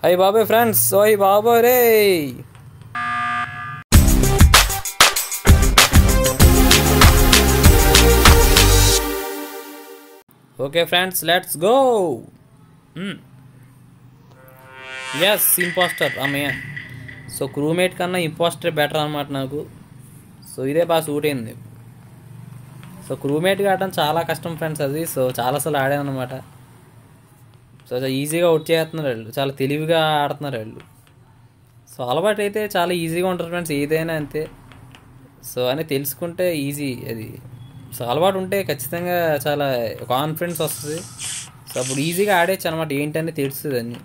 అయ్యి బాబాయ్ ఫ్రెండ్స్ ఓయ్ బాబాయ్ రే okay friends let's go yes impostor అమ్మయ్య సో క్రూమేట్ కన్నా ఇంపోస్టర్ బెటర్ అనమాట నాకు సో ఇదే బాగా సూట్ అయింది సో క్రూమేట్గా ఆడటం చాలా కష్టం ఫ్రెండ్స్ అది సో చాలాసార్లు ఆడాను అనమాట సో చాలా ఈజీగా అవుట్ చేస్తున్నారు వాళ్ళు చాలా తెలివిగా ఆడుతున్నారు వాళ్ళు సో అలవాటు అయితే చాలా ఈజీగా ఉంటుంది ఫ్రెండ్స్ ఏదైనా అంతే సో అని తెలుసుకుంటే ఈజీ అది సో అలవాటు ఉంటే ఖచ్చితంగా చాలా కాన్ఫిడెన్స్ వస్తుంది సో అప్పుడు ఈజీగా ఆడేచ్చు అనమాట ఏంటని తెలుస్తుంది అన్ని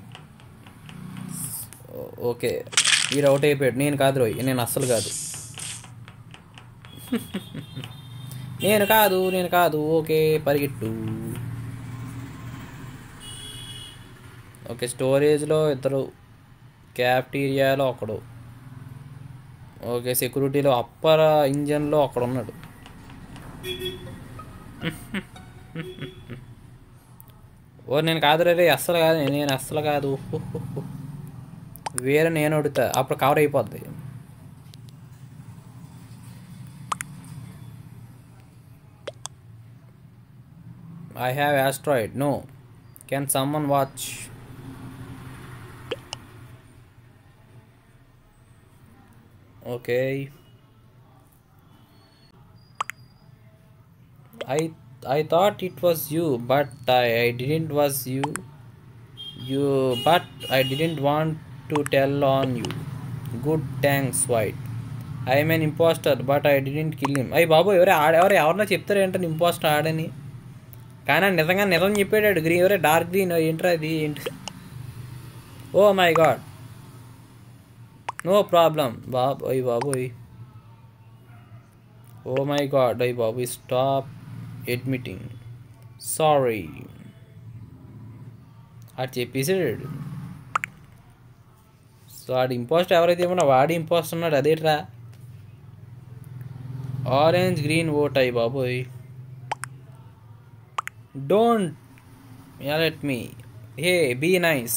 ఓ- ఓకే మీరు అవుట్ అయిపోయాడు నేను కాదు రోయ్ నేను అస్సలు కాదు నేను కాదు నేను కాదు ఓకే పరిగెట్టు ఓకే స్టోరేజ్లో ఇద్దరు క్యాఫ్టీరియాలో ఒకడు ఓకే సెక్యూరిటీలో అప్పర్ ఇంజన్లో ఒకడు ఉన్నాడు ఓ నేను కాదు రే అస్సలు కాదు నేను అస్సలు కాదు వేరే నేను అడుగుతా అప్పుడు కవర్ అయిపోద్ది I have asteroid. No. Can someone watch? Okay. I I thought it was you, but I, I didn't was you. You but I didn't want to tell on you. Good thanks, White. I am an imposter, but I didn't kill him. అయ్యి బాబు ఎవరు ఆడ ఎవరు ఎవరన్నా చెప్తారు ఏంటని impostor ఆడని కానీ ఆయన నిజంగా నిజం చెప్పాడు గ్రీన్ ఎవరే డార్క్ గ్రీన్ ఏంట్రా అది ఏంటి oh my god no problem బాబు అయ్యి బాబోయ్ ఓ మై గాడ్ అయ్యి బాబు స్టాప్ అడ్మిటింగ్ సారీ అది చెప్పేసాడు సో ఆడు ఇంపోస్ట్ ఎవరైతే ఏమన్నా వాడి ఇంపోస్ట్ ఉన్నాడు అదేట్రా ఆరెంజ్ గ్రీన్ ఓట్ అయ్యి బాబోయ్ don't yell at me hey be nice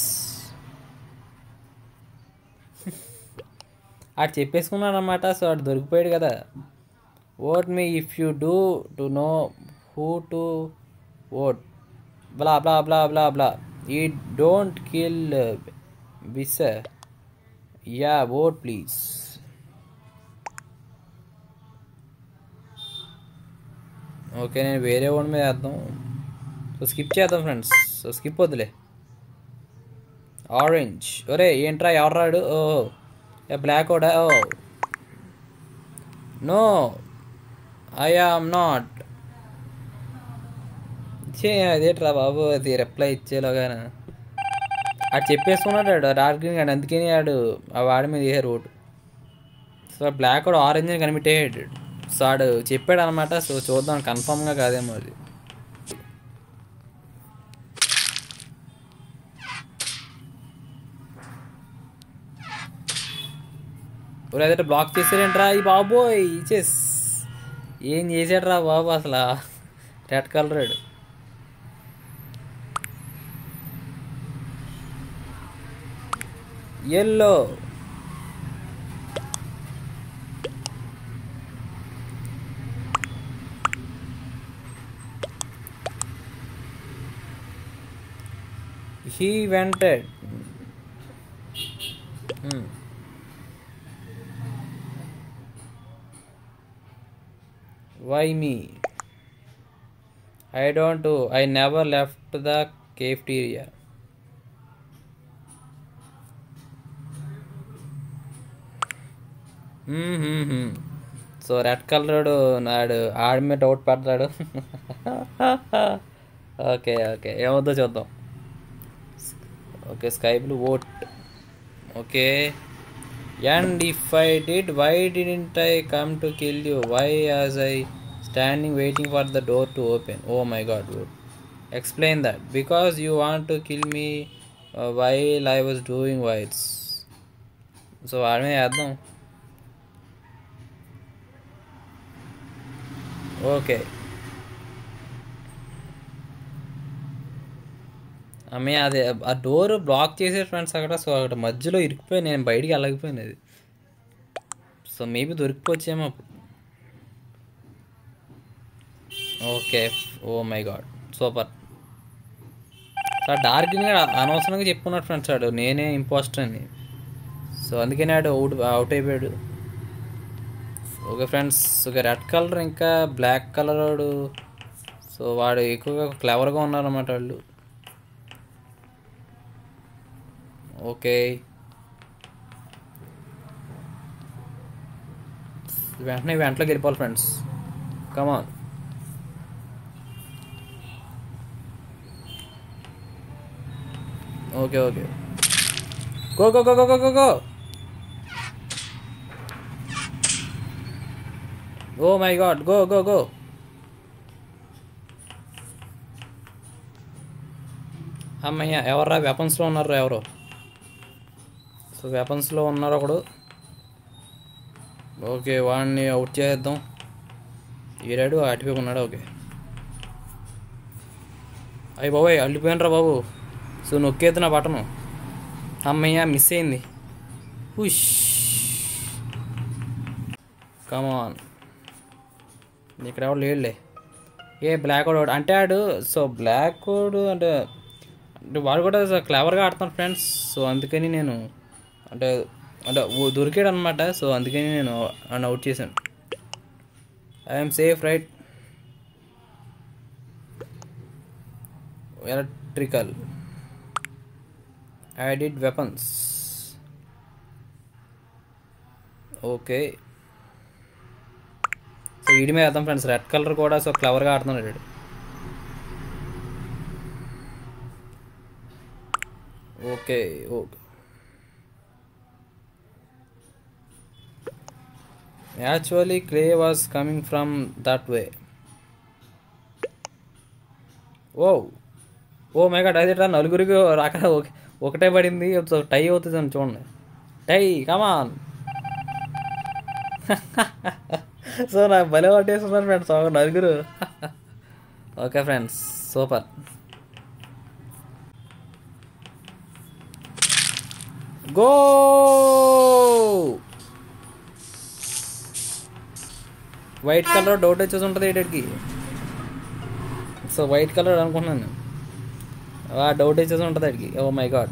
ఆడు చెప్పేసుకున్నాడు అనమాట సో ఆడు దొరికిపోయాడు కదా vote me if you do to know who to vote blah blah blah blah blah ఈ డోంట్ కిల్ బిస్ యా ఓట్ ప్లీజ్ ఓకే నేను వేరే వాడి మీద వేద్దాం సో స్కిప్ చేద్దాం ఫ్రెండ్స్ సో స్కిప్ వద్దులే ఆరెంజ్ ఒరే ఏంట్రా ఎవరు రాడు ఓ ఏ బ్లాక్ ఓడా oh no I am not చే అదేట్రా బాబు అది రిప్లై ఇచ్చేలోగానే ఆడు చెప్పేసుకున్నాడు ఆడు డార్క్ గ్రీన్ ఆడు అందుకని ఆడు ఆ వాడి మీద వేసారు ఓటు సో బ్లాక్ కూడా ఆరెంజ్ అని కనిపెట్టేసాడు సో ఆడు చెప్పాడు అనమాట సో చూద్దాం కన్ఫామ్గా కాదేమో అది ఇప్పుడు అదే బ్లాక్ చేసారేంట్రా ఈ బాబోయ్ చెస్ ఏం చేసాడ్రా బాబు అసలు red colour yellow he vented hmm. why me i don't do i never left the cafeteria so red colour నాడు ఆడి మీద డౌట్ పడతాడు ఓకే ఓకే ఏమవుద్దో చూద్దాం okay sky blue vote okay and if I did why didn't I come to kill you why as I standing waiting for the door to open oh my god vote explain that because you want to kill me while I was doing wires so వాడి మీద వేద్దాం okay అమ్మే అదే ఆ door block చేసే friends అక్కడ so అక్కడ మధ్యలో ఇరికిపోయి నేను బయటికి వెళ్ళకపోయాను అది సో మేబీ దొరికిపోవచ్చేమో అప్పుడు okay oh my god super sir డార్క్ని అనవసరంగా చెప్పుకున్నాడు ఫ్రెండ్స్ ఆడు నేనే ఇంపాస్టర్ అని సో అందుకని ఆడు అవుట్ అవుట్ అయిపోయాడు okay friends okay red colour ఇంకా బ్లాక్ కలర్ వాడు సో వాడు ఎక్కువగా క్లవర్గా ఉన్నారన్నమాట వాళ్ళు ఓకే వెంటనే వెంటలోకి వెళ్ళిపోవాలి friends come on okay okay go go go go go go go oh my god go go go అమ్మయ్య ఎవర్రా వెపన్స్లో ఉన్నారు ఎవరు సో వెపన్స్లో ఉన్నారు ఒకడు ఓకే వాడిని అవుట్ చేసేద్దాం ఈరాడు అటువైపు ఉన్నాడు ఓకే అయ్యి బాబాయ్ అల్లిపోయినరా బాబు సో నొక్కేది నా బటను అమ్మయ్య మిస్ అయింది హుష్ కమాన్ ఇక్కడ ఎవరు లేడులే ఏ బ్లాక్ కోడ్ అంటే ఆడు సో బ్లాక్ కోడ్ అంటే అంటే వాడు కూడా క్లవర్గా ఆడుతున్నాడు ఫ్రెండ్స్ సో అందుకని నేను అంటే అంటే ఓ దొరికాడు అనమాట సో అందుకని నేను అని అవుట్ చేశాను I'm safe right electrical I did weapons okay so వీడి మీద వేద్దాం ఫ్రెండ్స్ రెడ్ కలర్ కూడా సో క్లవర్గా ఆడుతున్నాడు వీడు okay okay actually clay was coming from that way oh oh my god అదే నలుగురికి అక్కడ ఒక- ఒకటే పడింది సో టై అవుతుంది అని చూడండి టై కమాన్ సో నాకు భలే పట్టేస్తున్నారు ఫ్రెండ్స్ ఒక నలుగురు okay friends super go white colour doubt వచ్చేసి ఉంటుంది వీటికి సో వైట్ కలర్ అనుకుంటున్నాను నేను. ఆ డౌట్ వచ్చేసి ఉంటుంది వాడికి ఓ మై గాడ్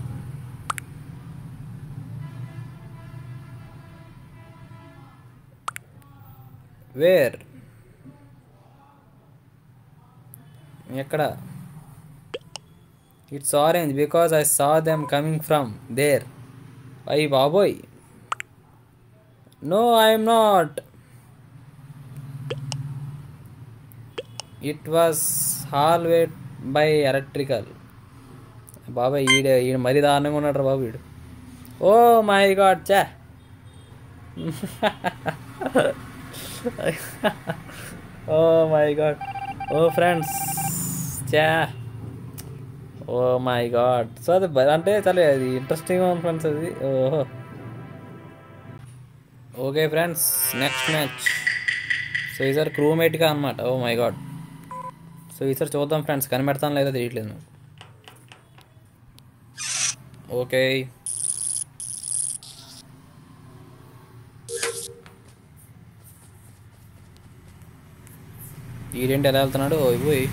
వేర్ ఎక్కడ it's orange because I saw them coming from there అయ్యి బాబోయ్ no I'm not it was hallway by electrical బాబాయ్ ఈడ ఈడ మరీ దారుణంగా ఉన్నాడు బాబు వీడు ఓ మై గాడ్ చా oh my god oh friends చా ఓ మై గాడ్ సో అది బ- అంటే చాలా అది ఇంట్రెస్టింగ్గా ఉంది ఫ్రెండ్స్ అది ఓహో okay friends next match so ఈసారి క్రూమేట్గా అనమాట ఓ మై గాడ్ సో ఈసారి చూద్దాం ఫ్రెండ్స్ కనిపెడతాను లేదో తెలియట్లేదు నాకు ఓకే ఈడేంటి ఎలా వెళ్తున్నాడు ఓయ్ పోయి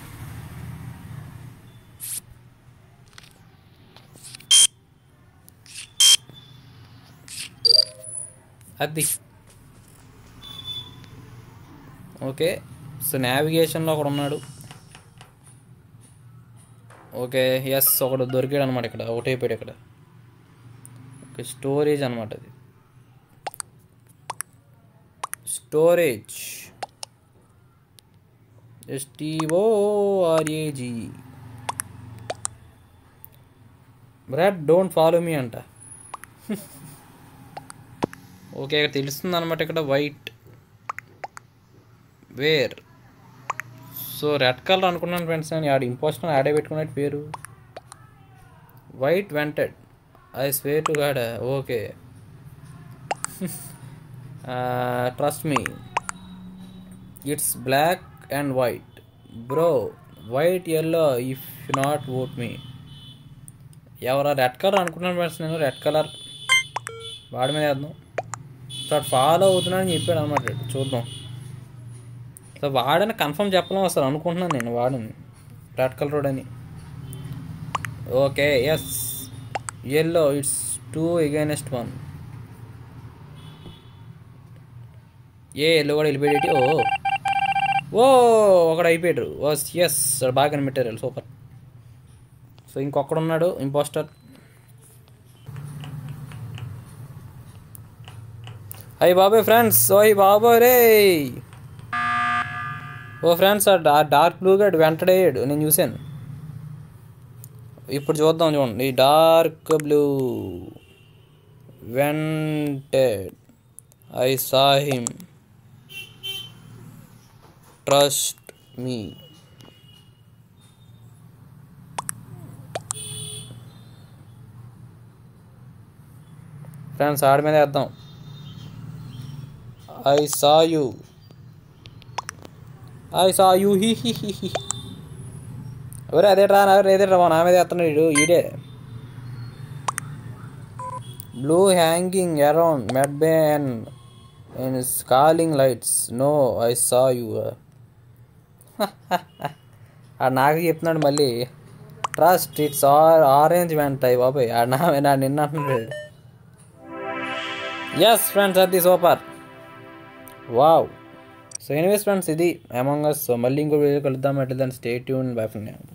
అది ఓకే సో నావిగేషన్లో ఒకడు ఉన్నాడు ఓకే ఎస్ ఒకడు దొరికాడు అనమాట ఇక్కడ ఒకటైపోయాడు ఇక్కడ ఓకే స్టోరేజ్ అనమాట అది storage S T O R A G brad don't follow me అంట ఓకే ఇక్కడ తెలుస్తుంది అనమాట ఇక్కడ white where so red colour అనుకున్నాను ఫ్రెండ్స్ నేను ఆడ ఇంపోస్టర్ యాడ్ పెట్టుకున్నట్టు పేరు white vented I swear to God okay trust me it's black and white bro white yellow if not vote me ఎవరా రెడ్ కలర్ అనుకుంటున్నాను ఫ్రెండ్స్ నేను red colour వాడి మీద వేద్దాం సో ఫాలో అవుతున్నాడని చెప్పాడు అనమాట చూద్దాం సో వాడని కన్ఫర్మ్ చెప్పలేం అసలు అనుకుంటున్నాను నేను వాడని రెడ్ కలర్ రోడ్ అని okay yes yellow it's two against one ఏ ఎల్లో కూడా వెళ్ళిపోయేటి ఓ ఓ ఒకడు అయిపోయాడు వాస్ ఎస్ బాగా కనిపెట్టారు సూపర్ సో ఇంకొకడు ఉన్నాడు ఇంపోస్టర్ అయ్యి బాబాయ్ ఫ్రెండ్స్ ఓయ్ బాబాయ్ రే ఓ ఫ్రెండ్స్ ఆ డార్క్ బ్లూ గడ్ వెంటడేయడు నేను చూశాను ఇప్పుడు చూద్దాం చూడండి ఈ dark blue vented I saw him trust me friends ఆడి మీద వేద్దాం I saw you I saw you he he he he ఎవరు అదే రా ఎవరు ఏదే రా నా మీద వేస్తున్నాడు ఈడే blue hanging around med bay and scaling lights no I saw you ఆ నాకు చెప్తున్నాడు మళ్ళీ ట్రస్ట్ ఇట్స్ ఆర్ ఆరెంజ్ వెంటాయి బాబాయ్ ఆ నా నా నిన్న అంటున్నాడు ఎస్ ఫ్రెండ్స్ అది super wow so anyways friends ఇది అమాంగ్ అస్ సో మళ్ళీ ఇంకో వీడియో కలుద్దాం అట్లా దాన్ని స్టే ట్యూన్ బై ఫ్రెండ్